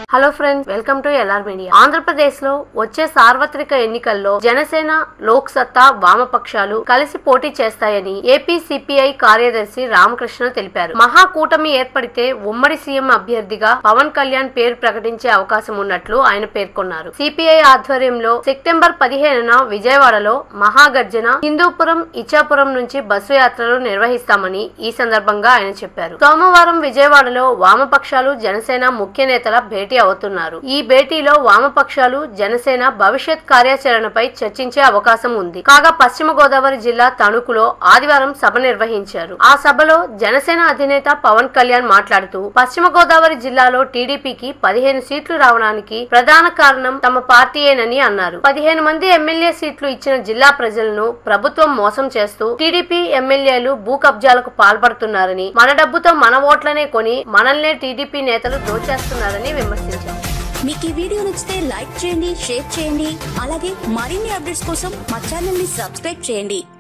hello friends welcome to LR media Andhra Pradesh లో వచ్చే సార్వత్రిక ఎన్నికల్లో జనసేన లోక్ సత్తా వామపక్షాలు కలిసి పోటీ చేస్తాయని ఏపీ సిపిఐ కార్యదర్శి రామకృష్ణ తెలిపారు మహాకూటమి ఏర్పడితే ఉమ్మడి సీఎం అభ్యర్థిగా పవన్ కళ్యాణ్ పేరు ప్రకటించే అవకాశం ఉన్నట్లు ఆయన పేర్కొన్నారు సిపిఐ ఆధ్వర్యంలో సెప్టెంబర్ పదిహేనున విజయవాడలో మహాగర్జన హిందూపురం ఇచ్చాపురం నుంచి బస్సు యాత్రలు నిర్వహిస్తామని ఈ సందర్భంగా ఆయన చెప్పారు సోమవారం విజయవాడలో వామపక్షాలు జనసేన ముఖ్య నేతల భేటీ అవుతున్నారు ఈ భేటీలో వామపక్షాలు జనసేన భవిష్యత్ కార్యాచరణపై చర్చించే అవకాశం ఉంది కాగా పశ్చిమ గోదావరి జిల్లా తణుకులో ఆదివారం సభ నిర్వహించారు ఆ సభలో జనసేన అధినేత పవన్ కళ్యాణ్ మాట్లాడుతూ పశ్చిమ గోదావరి జిల్లాలో టీడీపీకి పదిహేను సీట్లు రావడానికి ప్రధాన కారణం తమ పార్టీయేనని అన్నారు పదిహేను మంది ఎమ్మెల్యే సీట్లు ఇచ్చిన జిల్లా ప్రజలను ప్రభుత్వం మోసం చేస్తూ టీడీపీ ఎమ్మెల్యేలు భూ కబ్జాలకు పాల్పడుతున్నారని మన డబ్బుతో మన ఓట్లనే కొని మనల్నే టీడీపీ నేతలు దోచేస్తున్నారని విమర్శించారు మీకు ఈ వీడియో నచ్చితే లైక్ చేయండి షేర్ చేయండి అలాగే మరిన్ని అప్డేట్స్ కోసం మా ఛానల్ ని సబ్స్క్రైబ్ చేయండి